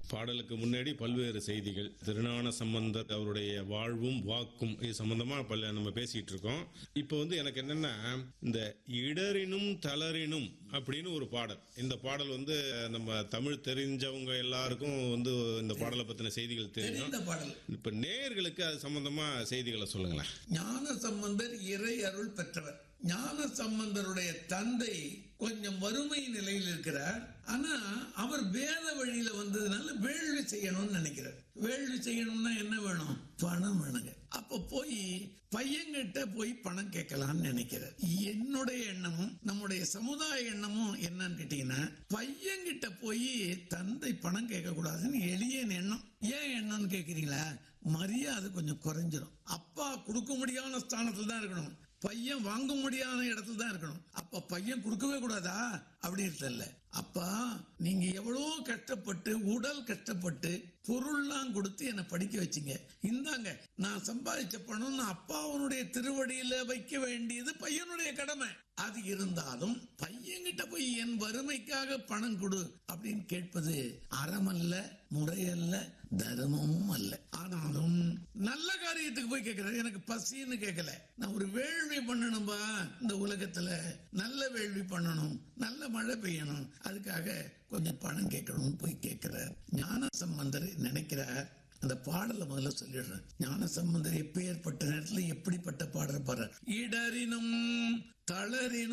பாடலுக்கு முன்னாடி பல்வேறு செய்திகள் திருஞான சம்பந்தர் அவருடைய வாழ்வும் வாக்கும் இது சம்பந்தமா பல நம்ம பேசிட்டு இருக்கோம் இப்போ வந்து எனக்கு என்னன்னா இந்த இடரினும் தளரினும் அப்படின்னு ஒரு பாடல் இந்த பாடல் வந்து நம்ம தமிழ் தெரிஞ்சவங்க எல்லாருக்கும் வந்து இந்த பாடலை பத்தின செய்திகள் தெரியும் தெரிந்த பாடல் இப்ப நேயர்களுக்கு அது சம்பந்தமா செய்திகளை சொல்லுங்களேன் ஞான சம்பந்தர் இறை அருள் பெற்றவர் ஞான சம்பந்தருடைய தந்தை கொஞ்சம் வறுமை நிலையில் இருக்கிறார் ஆனா அவர் வேத வழியில வந்ததுனால வேள்வி செய்யணும்னு நினைக்கிறார் வேள்வி செய்யணும்னா என்ன வேணும் பணம் வேணுங்க அப்ப போய் பையன்கிட்ட போய் பணம் கேட்கலாம்னு நினைக்கிறார் என்னுடைய எண்ணமும் நம்முடைய சமுதாய எண்ணமும் என்னன்னு கேட்டீங்கன்னா பையன்கிட்ட போய் தந்தை பணம் கேட்க கூடாதுன்னு எளிய எண்ணம் ஏன் எண்ணம்னு கேக்குறீங்களா மரியாதை கொஞ்சம் குறைஞ்சிரும் அப்பா கொடுக்க முடியாத ஸ்தானத்துல தான் இருக்கணும் பையன் வாங்க முடியாத இடத்துல தான் இருக்கணும் அப்ப பையன் கொடுக்கவே கூடாதா அப்படி இல்ல அப்பா நீங்க எவ்வளவு கஷ்டப்பட்டு உடல் கஷ்டப்பட்டு பொருள்லாம் கொடுத்து என்னை படிக்க வச்சீங்க இந்தாங்க நான் சம்பாதிச்ச பணம் நான் அப்பாவனுடைய திருவடியில வைக்க வேண்டியது பையனுடைய கடமை அது இருந்தாலும் பையன்கிட்ட போய் என் வறுமைக்காக பணம் கொடு அப்படின்னு கேட்பது அறமல்ல முறையல்ல தர்மமும் அல்ல ஆனாலும் நல்ல காரியத்துக்கு போய் கேட்கிறார் எனக்கு பசின்னு கேட்கல நான் ஒரு வேள்வி பண்ணணும்பா இந்த உலகத்துல நல்ல வேள்வி பண்ணணும் நல்ல மழை பெய்யணும் அதுக்காக கொஞ்சம் பணம் கேட்கணும்னு போய் கேட்கிறார் ஞான சம்பந்தர் நினைக்கிறார் அந்த பாடலை முதல்ல சொல்லிடுறேன் ஞான சம்பந்தர் எப்பேற்பட்ட நேரத்துல எப்படிப்பட்ட பாடல் பாடுறார் இடரினும் தளரினும்